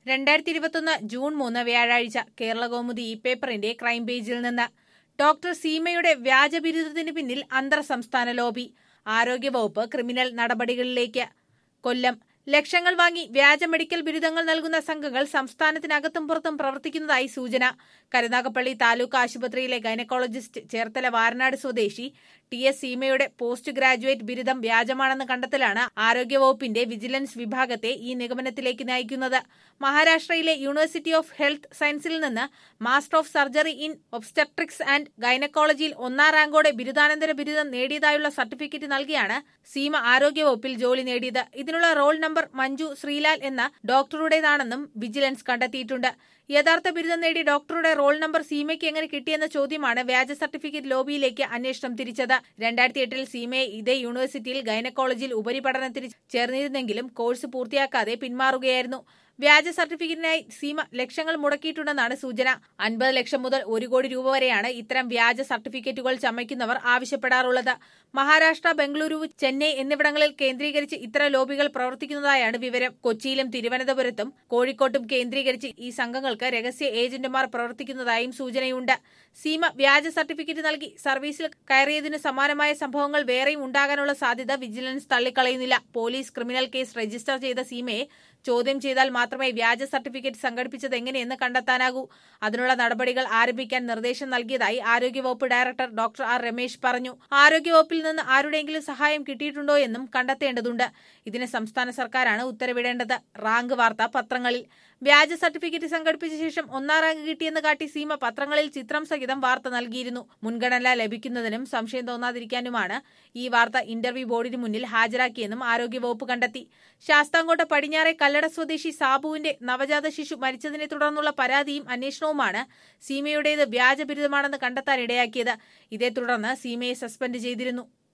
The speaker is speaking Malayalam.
രണ്ടായിരത്തി ഇരുപത്തൊന്ന് ജൂൺ മൂന്ന് വ്യാഴാഴ്ച കേരളകൗമുദി ഇ പേപ്പറിന്റെ ക്രൈംപേജിൽ നിന്ന് ഡോക്ടർ സീമയുടെ വ്യാജ ബിരുദത്തിന് പിന്നിൽ അന്തർ സംസ്ഥാന ലോബി ആരോഗ്യവകുപ്പ് ക്രിമിനൽ നടപടികളിലേക്ക് കൊല്ലം ലക്ഷങ്ങൾ വാങ്ങി വ്യാജ മെഡിക്കൽ ബിരുദങ്ങൾ നൽകുന്ന സംഘങ്ങൾ സംസ്ഥാനത്തിനകത്തും പുറത്തും പ്രവർത്തിക്കുന്നതായി സൂചന കരുനാഗപ്പള്ളി താലൂക്ക് ആശുപത്രിയിലെ ഗൈനക്കോളജിസ്റ്റ് ചേർത്തല വാരനാട് സ്വദേശി ടി എസ് സീമയുടെ പോസ്റ്റ് ഗ്രാജുവേറ്റ് ബിരുദം വ്യാജമാണെന്ന കണ്ടെത്തലാണ് ആരോഗ്യവകുപ്പിന്റെ വിജിലൻസ് വിഭാഗത്തെ ഈ നിഗമനത്തിലേക്ക് നയിക്കുന്നത് മഹാരാഷ്ട്രയിലെ യൂണിവേഴ്സിറ്റി ഓഫ് ഹെൽത്ത് സയൻസിൽ നിന്ന് master of surgery in obstetrics and ഗൈനക്കോളജിയിൽ ഒന്നാം റാങ്കോടെ ബിരുദാനന്തര ബിരുദം നേടിയതായുള്ള സർട്ടിഫിക്കറ്റ് നൽകിയാണ് സീമ ആരോഗ്യവകുപ്പിൽ ജോലി നേടിയത് ഇതിനുള്ള റോൾ നമ്പർ മഞ്ജു ശ്രീലാൽ എന്ന ഡോക്ടറുടേതാണെന്നും വിജിലൻസ് കണ്ടെത്തിയിട്ടുണ്ട് യഥാർത്ഥ ബിരുദം നേടിയ ഡോക്ടറുടെ റോൾ നമ്പർ സീമയ്ക്ക് എങ്ങനെ കിട്ടിയെന്ന ചോദ്യമാണ് വ്യാജ സർട്ടിഫിക്കറ്റ് ലോബിയിലേക്ക് അന്വേഷണം തിരിച്ചത് രണ്ടായിരത്തി എട്ടിൽ സീമയെ ഇതേ യൂണിവേഴ്സിറ്റിയിൽ ഗൈനക്കോളജിയിൽ ഉപരിപഠനത്തിന് ചേർന്നിരുന്നെങ്കിലും കോഴ്സ് പൂർത്തിയാക്കാതെ പിന്മാറുകയായിരുന്നു വ്യാജ സർട്ടിഫിക്കറ്റിനായി സീമ ലക്ഷങ്ങൾ മുടക്കിയിട്ടുണ്ടെന്നാണ് സൂചന അൻപത് ലക്ഷം മുതൽ ഒരു കോടി രൂപ വരെയാണ് ഇത്തരം വ്യാജ സർട്ടിഫിക്കറ്റുകൾ ചമയ്ക്കുന്നവർ ആവശ്യപ്പെടാറുള്ളത് മഹാരാഷ്ട്ര ബംഗളൂരു ചെന്നൈ എന്നിവിടങ്ങളിൽ കേന്ദ്രീകരിച്ച് ഇത്തരം ലോബികൾ പ്രവർത്തിക്കുന്നതായാണ് വിവരം കൊച്ചിയിലും തിരുവനന്തപുരത്തും കോഴിക്കോട്ടും കേന്ദ്രീകരിച്ച് ഈ സംഘങ്ങൾക്ക് രഹസ്യ ഏജന്റുമാർ പ്രവർത്തിക്കുന്നതായും സൂചനയുണ്ട് സീമ വ്യാജ സർട്ടിഫിക്കറ്റ് നൽകി സർവീസിൽ കയറിയതിനു സമാനമായ സംഭവങ്ങൾ വേറെയും ഉണ്ടാകാനുള്ള സാധ്യത വിജിലൻസ് തള്ളിക്കളയുന്നില്ല പോലീസ് ക്രിമിനൽ കേസ് രജിസ്റ്റർ ചെയ്ത സീമയെ ചോദ്യം ചെയ്താൽ മാത്രമേ വ്യാജ സർട്ടിഫിക്കറ്റ് സംഘടിപ്പിച്ചത് എങ്ങനെയെന്ന് കണ്ടെത്താനാകൂ അതിനുള്ള നടപടികൾ ആരംഭിക്കാൻ നിർദ്ദേശം നൽകിയതായി ആരോഗ്യവകുപ്പ് ഡയറക്ടർ ഡോക്ടർ ആർ രമേശ് പറഞ്ഞു ആരോഗ്യവകുപ്പിൽ നിന്ന് ആരുടെയെങ്കിലും സഹായം കിട്ടിയിട്ടുണ്ടോ എന്നും കണ്ടെത്തേണ്ടതുണ്ട് ഇതിന് സംസ്ഥാന സർക്കാരാണ് ഉത്തരവിടേണ്ടത് റാങ്ക് വാർത്ത പത്രങ്ങളിൽ വ്യാജ സർട്ടിഫിക്കറ്റ് സംഘടിപ്പിച്ച ശേഷം ഒന്നാം റാങ്ക് കിട്ടിയെന്ന് കാട്ടി സീമ പത്രങ്ങളിൽ ചിത്രം സഹിതം വാർത്ത നൽകിയിരുന്നു മുൻഗണന ലഭിക്കുന്നതിനും സംശയം തോന്നാതിരിക്കാനുമാണ് ഈ വാർത്ത ഇന്റർവ്യൂ ബോർഡിന് മുന്നിൽ ഹാജരാക്കിയെന്നും ആരോഗ്യവകുപ്പ് കണ്ടെത്തി ശാസ്താംകോട്ട പടിഞ്ഞാറെ കല്ലട സ്വദേശി സാബുവിന്റെ നവജാത ശിശു മരിച്ചതിനെ തുടർന്നുള്ള പരാതിയും അന്വേഷണവുമാണ് സീമയുടേത് വ്യാജ ബിരുദമാണെന്ന് കണ്ടെത്താൻ ഇടയാക്കിയത് ഇതേ തുടർന്ന് സീമയെ സസ്പെൻഡ് ചെയ്തിരുന്നു